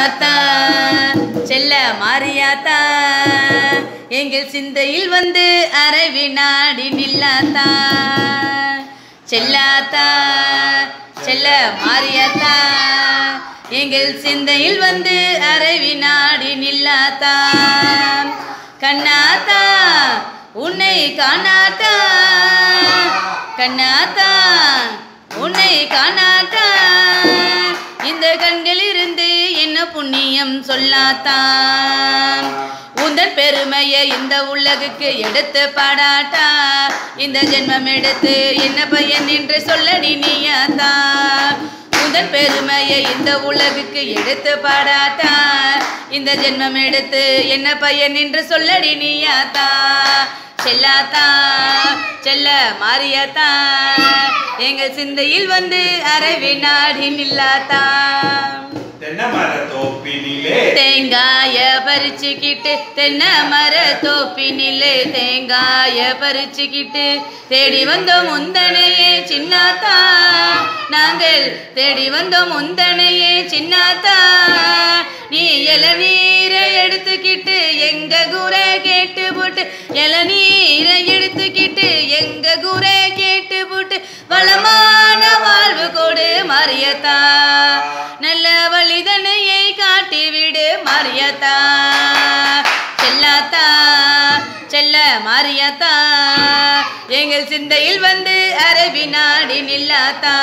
செல்லாத்தா செல்ல மாறியாத்தா எங்கள் சிந்தையில் வந்து அரை வினாடி நில்லாத்தா செல்லாத்தா செல்ல மாறியாத்தா எங்கள் சிந்தையில் வந்து அரை வினாடி நில்லாத்தா கண்ணாத்தா உன்னை காணாத்தா கண்ணாத்தா உன்னை காணாத்தா இந்த கண்களிலிருந்து என்ன புண்ணியம் சொல்லாத்தான் உந்தன் பெருமையை இந்த உலகுக்கு எடுத்து பாடாட்டா இந்த ஜென்மம் எடுத்து என்ன பையன் என்று சொல்லடி நீயாத்தா உந்தன் பெருமையை இந்த உலகுக்கு எடுத்து பாடாட்டா இந்த ஜென்மம் எடுத்து என்ன பையன் என்று சொல்லடி நீயாத்தா செல்லாத்தா செல்ல மாறியாத்தா எங்க சிந்தையில் வந்து அரை வினாடி நில்லாத்தா தென்னை மர தோப்பினிலே தேங்காய பறிச்சுக்கிட்டு தென்னை மர தோப்பினிலே தேங்காய பறிச்சுக்கிட்டு தேடி வந்தோம் முந்தனையே சின்னாத்தா நாங்கள் தேடி வந்தோம் முந்தனையே சின்னாத்தா நீ இளநீரை எடுத்துக்கிட்டு எங்க குறை கேட்டு போட்டு இளநீரை எடுத்துக்கிட்டு எங்க குறை கேட்டு போட்டு வளமான வாழ்வு கொடு மரியத்தா நல்ல வழிதனையை காட்டி விடு மரியத்தா செல்லாத்தா செல்ல மாரியாத்தா எங்கள் சிந்தையில் வந்து அரை வினாடி நில்லாத்தா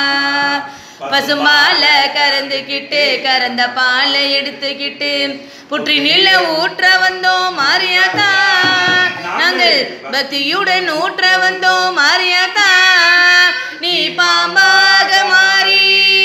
பசுமால கறந்துக்கிட்டு கறந்த பாலை எடுத்துக்கிட்டு புற்றி நில ஊற்ற வந்தோம் மாரியாத்தா நாங்கள் பக்தியுடன் ஊற்ற வந்தோம் மாரியாத்தா நீ பாம்பாக மாறி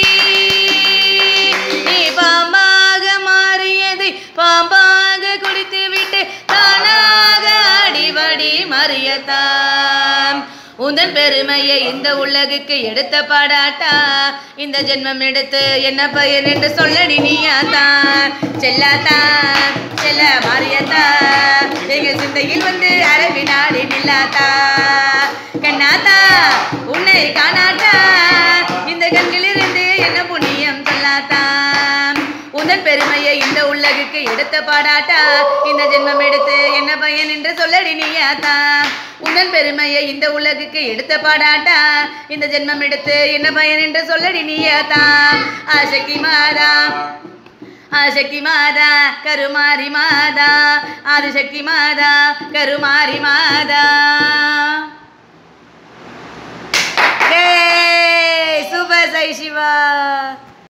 நீ பாம்பாக மாறியதை பாம்பாக குடித்து விட்டு தானாக அடிவடி மறியத்தான் உந்தன் பெருமையை இந்த உலகுக்கு எடுத்த பாடாட்டா இந்த ஜென்மம் எடுத்து என்ன பயன் என்று சொல்லடி நீயாத்தான் செல்லாத்தா செல்ல மாறியத்தா எங்க சிந்தையில் வந்து அரவினாடி நில்லாத்தா கண்ணாத்தா உன்னை காணாட்டா இந்த கண்களிலிருந்து என்ன புண்ணியம் சொல்லாத்தா உந்தன் பெருமையை இந்த உலகுக்கு எடுத்த பாடாட்டா இந்த ஜென்மம் எடுத்து என்ன பயன் என்று சொல்லடி நீயாத்தா உந்தன் பெருமையை இந்த உலகுக்கு எடுத்த பாடாட்டா இந்த ஜென்மம் எடுத்து என்ன பயன் என்று சொல்லடி நீயாத்தா ஆசக்தி மாதா ஆசக்தி மாதா கருமாரி மாதா ஆதிசக்தி மாதா கருமாரி மாதா ஹே சூப்பர் சை சிவா